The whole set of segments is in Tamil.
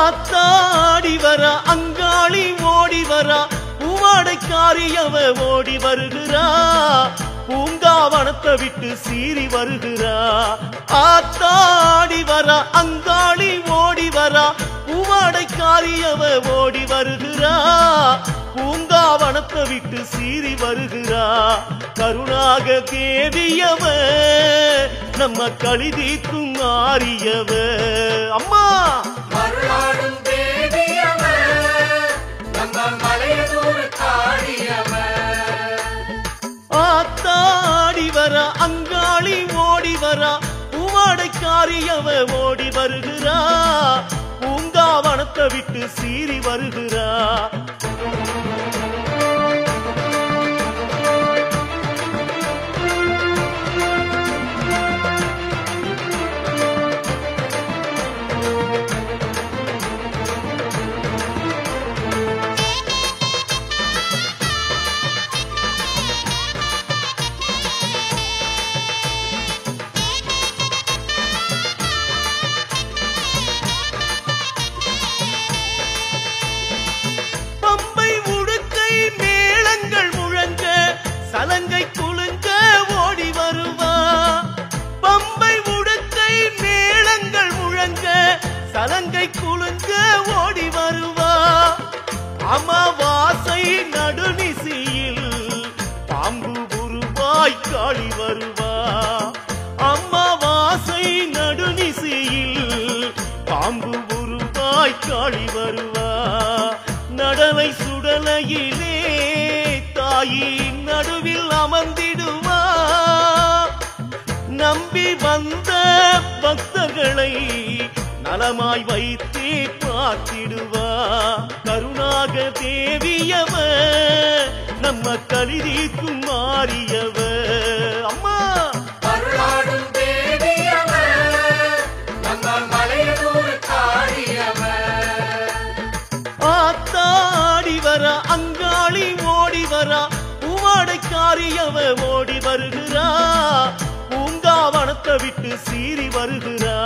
ஆத்தாடி வர அங்காளி ஓடி வரா பூவாடைக்காரியவ ஓடி வருகிறா பூங்காவனத்தை விட்டு சீறி வருகிறா ஆத்தாடி வர அங்காளி ஓடி வரா பூவாடைக்காரியவ ஓடி வருகிறா பூங்காவனத்தை விட்டு சீறி வருகிறா கருணாக தேவியவ நம்ம கழிதீக்கும் மாறியவ அம்மா மருளாடும் தேவியவன் நம்ம மலையனூர் காளியவன் ஆத்தாடி வர அங்காளி ஓடி வரா பூவாடைக்காரியவ ஓடி வருகிறா பூங்காவனத்தை விட்டு சீறி வருகிறா பம்பை உடுக்கை மேளங்கள் முழங்க சலங்கை குலுங்க ஓடி வருவா பம்பை உடுக்கை மேளங்கள் முழங்க சலங்கை குலுங்க ஓடி வருவா அமாவாசை நடுநிசியில் பாம்பு உருவாய் காளி வருவா அமாவாசை நடுநிசியில் பாம்பு உருவாய் காளி வருவா நடலை சுடலையிலே தாயின் நடுவில் அமர்ந்திடுவா நம்பி வந்த பக்தர்களை நலமாய் வைத்தே பார்த்திடுவா கருணாக தேவியவ நம்ம கலிதீக்கும் மாறியவ அம்மா மருளாடும் தேவியவன் நம்ம மலையனூர் காளியவன் ஆத்தாடி வர அங்காளி ஓடி வரா பூவாடைக்காரியவ ஓடி வருகிறா பூங்காவனத்தை விட்டு சீறி வருகிறா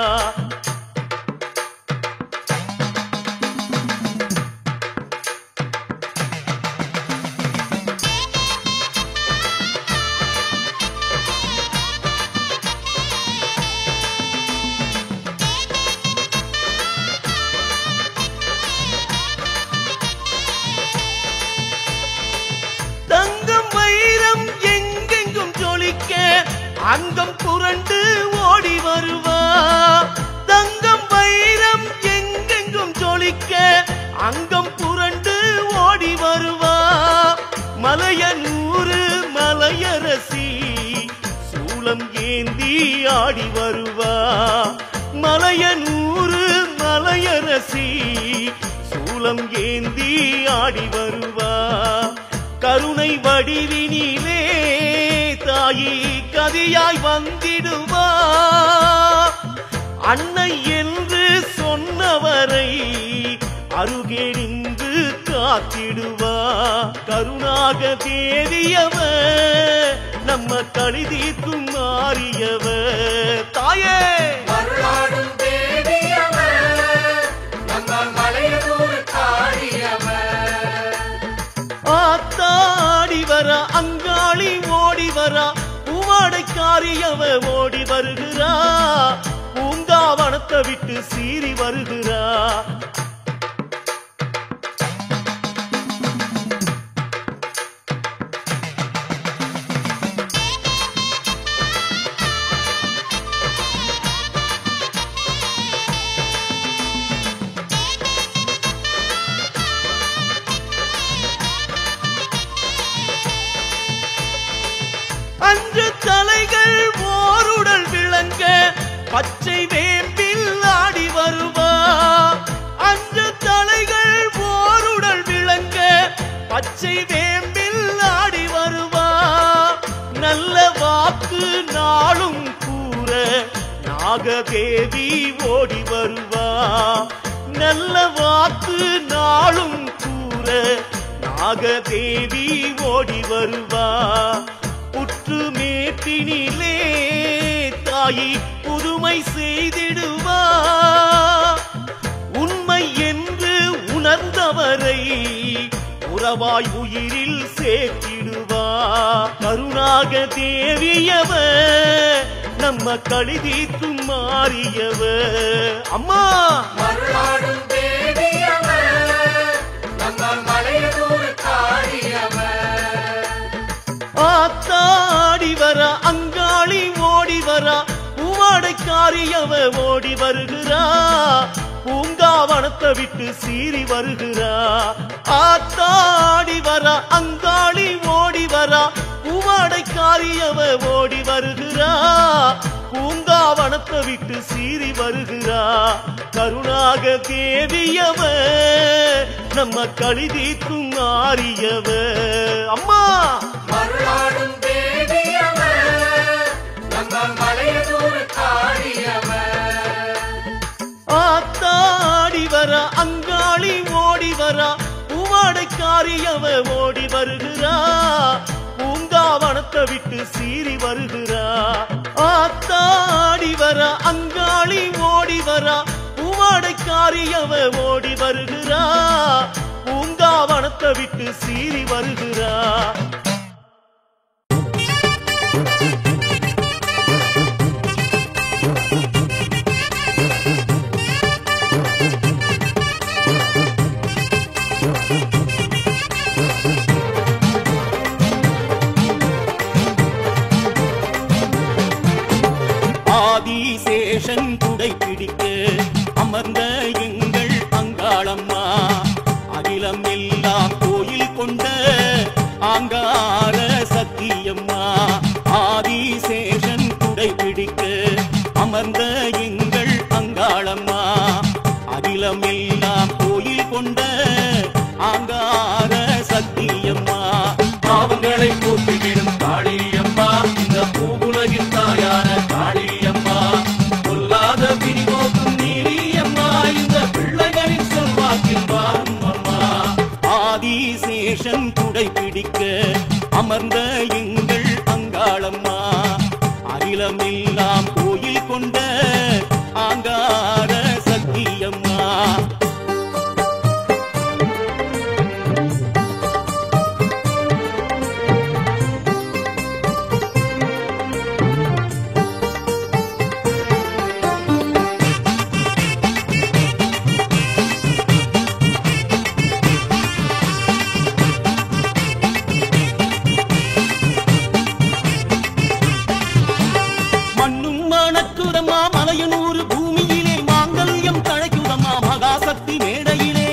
தங்கம் வைரம் எங்கெங்கும் ஜொலிக்க அங்கம் புரண்டு ஓடி வருவா தங்கம் வைரம் எங்கெங்கும் ஜொலிக்க அங்கம் புரண்டு ஓடி வருவா மலையனூறு மலையரசி சூலம் ஏந்தி ஆடி வருவா மலையனூறு மலையரசி சூலம் ஏந்தி ஆடி வருவா கருணை வடிவினிலே தாயி கதியாய் வந்திடுவா அன்னை என்று சொன்னவரை அருகே நின்று காத்திடுவா கருணாக தேவியவ நம்ம கழிதீர்க்கும் மாறியவ தாயே மருளாடும் தேவியவன் நம்ம மலையனூர் காளியவன் ஆத்தாடி வர அங்காளி ஓடி வரா பூவாடைக்காரியவ ஓடி வருகிறா பூங்காவனத்தை விட்டு சீறி வருகிறா அன்று தலைகள் ஓருடல் விளங்க பச்சை வேம்பில் ஆடி வருவா அன்று தலைகள் ஓருடல் விளங்க பச்சை வேம்பில் ஆடி வருவா நல்ல வாக்கு நாளும் கூற நாகதேவி ஓடி வருவா நல்ல வாக்கு நாளும் கூற நாகதேவி ஓடி வருவா புற்று மேட்டினிலே தாயி புதுமை செய்திடுவா உண்மை என் அவரை உறவாய் உயிரில் சேர்த்திடுவா கருணாக தேவியவ நம்ம கழுதித்து மாறியவ அம்மா மருளாடும் தேவியவர் நம்ம மலையனூர் காளியவர் ஆத்தாடி வர அங்காளி ஓடி வரா பூவாடைக்காரியவ ஓடி வருகிறா பூங்காவனத்தை விட்டு சீறி வருகிறா ஆத்தாடி வர அங்காளி ஓடி வரா பூவாடைக்காரியவ ஓடி வருகிறா பூங்காவனத்தை விட்டு சீறி வருகிறா கருணாக தேவியவ நம்ம கழுதிக்கும் ஆரியவ அம்மா மருளாடும் தேவியவர் நம்ம மலையனூர் காளியவர் ஆத்தாடி வர அங்காளி ஓடி வரா பூவாடைக்காரியவ ஓடி வருகிறா பூங்காவனத்தை விட்டு சீறி வருகிறா ஆத்தாடி வர அங்காளி ஓடி வரா பூவாடைக்காரியவ ஓடி வருகிறா பூங்காவனத்தை விட்டு சீறி வருகிறா ஆதிசேஷன் குடை பிடிக்க அமர்ந்த எங்கள் அங்காளம்மா அகிலம் எல்லாம் கோயில் கொண்ட ஆங்கார சத்தியம்மா ஆதிசேஷன் குடை பிடிக்க அமர்ந்த எங்கள் அங்காளம்மா அகிலம் எல்லாம் கோயில் கொண்ட ஆங்கார சத்தியம்மா பாவங்களை போக்கிவிடும் காளியம்மா இந்த பூவுலகின் தாயான காளியம்மா பொல்லாத பிரிவோக்கும் நீலியம்மா இந்த பிள்ளைகளின் செல்வாக்கில் வாரும் அம்மா ஆதிசேஷன் குடை பிடிக்க அமர்ந்த எங்கள் அங்காளம்மா அகிலமெல்லாம் கோயில் கொண்ட ஆங்கார சத்தியம்மா மண்ணும் மணக்குதம்மா மலையனூர் பூமியிலே மாங்கல்யம் தழைக்குதம்மா மகாசக்தி மேடையிலே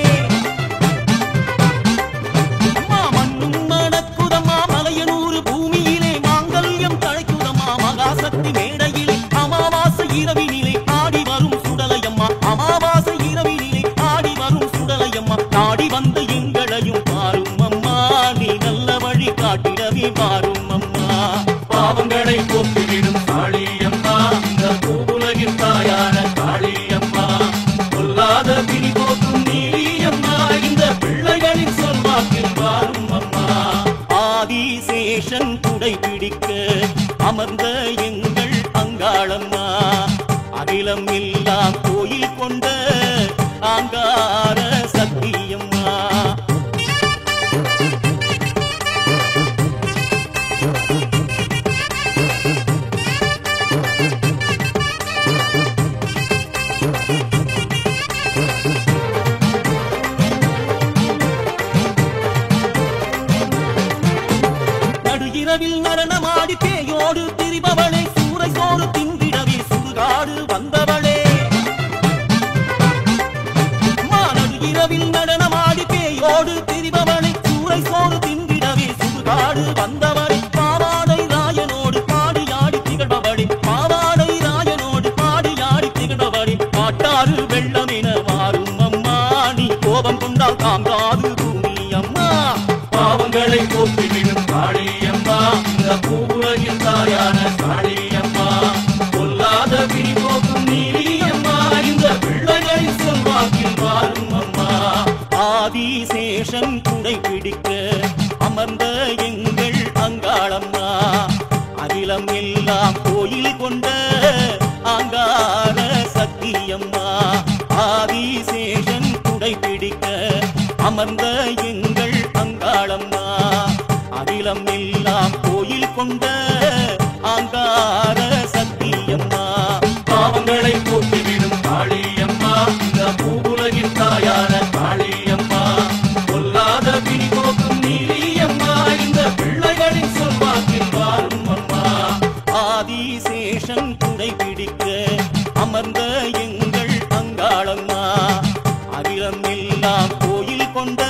அம்மா மண்ணும் மணக்குதம்மா மலையனூர் பூமியிலே மாங்கல்யம் தழைக்குதம்மா மகாசக்தி மேடையிலே அமாவாசை இரவினிலே ஆடி வரும் சுடலையம்மா அமாவாசை இரவினிலே ஆடி வரும் சுடலையம்மா நாடி வந்த எங்களையும் பாரும் அம்மா நீ நல்ல வழி காட்டிடவே பாரும் அம்மா பாவங்களை போக்கிவிடும் காளியம்மா இந்த பூவுலகின் தாயான காளியம்மா பொல்லாத பிரிவோக்கும் நீலியம்மா இந்த பிள்ளைகளின் செல்வாக்கில் வாரும் அம்மா ஆதிசேஷன் குடை பிடிக்க அமர்ந்த எங்கள் அங்காளம்மா அகிலம் எல்லாம் கோயில் கொண்ட ஆங்கார சத்தியம்மா நடுஇரவில் நடனமாடி பேயோடு திரிபவளே சூறை சோறு தின்றிடவே சுடுகாடு வந்தவளே அம்மா, நடுஇரவில் நடனமாடி பேயோடு திரிபவளே சூறை சோறு தின்றிடவே சுடுகாடு வந்தவளே பாவாடை ராயனோடு பாடியாடி திகழ்பவளே பாவாடை ராயனோடு பாடியாடி திகழ்பவளே காட்டாறு வெள்ளமென மாறும் அம்மா நீ கோபம் கொண்டால் தாங்காது பூமி அம்மா பாவங்களை போக்கிவிடும் காளியம்மா இந்த பூவுலகின் தாயான காளியம்மா பொல்லாத பிரிவோக்கும் நீலியம்மா இந்த பிள்ளைகளின் செல்வாக்கில் வாரும் அம்மா ஆதிசேஷன் குடை பிடிக்க அமர்ந்த எங்கள் அங்காளம்மா அகிலம் எல்லாம் கோயில் கொண்ட ஆங்கார சத்தியம்மா ஆதிசேஷன் குடை பிடிக்க அமர்ந்த அமர்ந்த எங்கள் அங்காளம்மா அகிலம் எல்லாம் கோயில் கொண்ட ஆங்கார சக்தியம்மா பாவங்களை போக்கிவிடும் காளியம்மா இந்த பூவுலகின் தாயான காளியம்மா கொல்லாத பிணி போக்கும் நீலியம்மா இந்த பிள்ளைகளின் சொல்வாக்கில் வாரும் அம்மா ஆதிசேஷன் துணை பிடிக்க அமர்ந்த எங்கள் அங்காளம்மா அகிலம் எல்லாம் கோயில் கொண்ட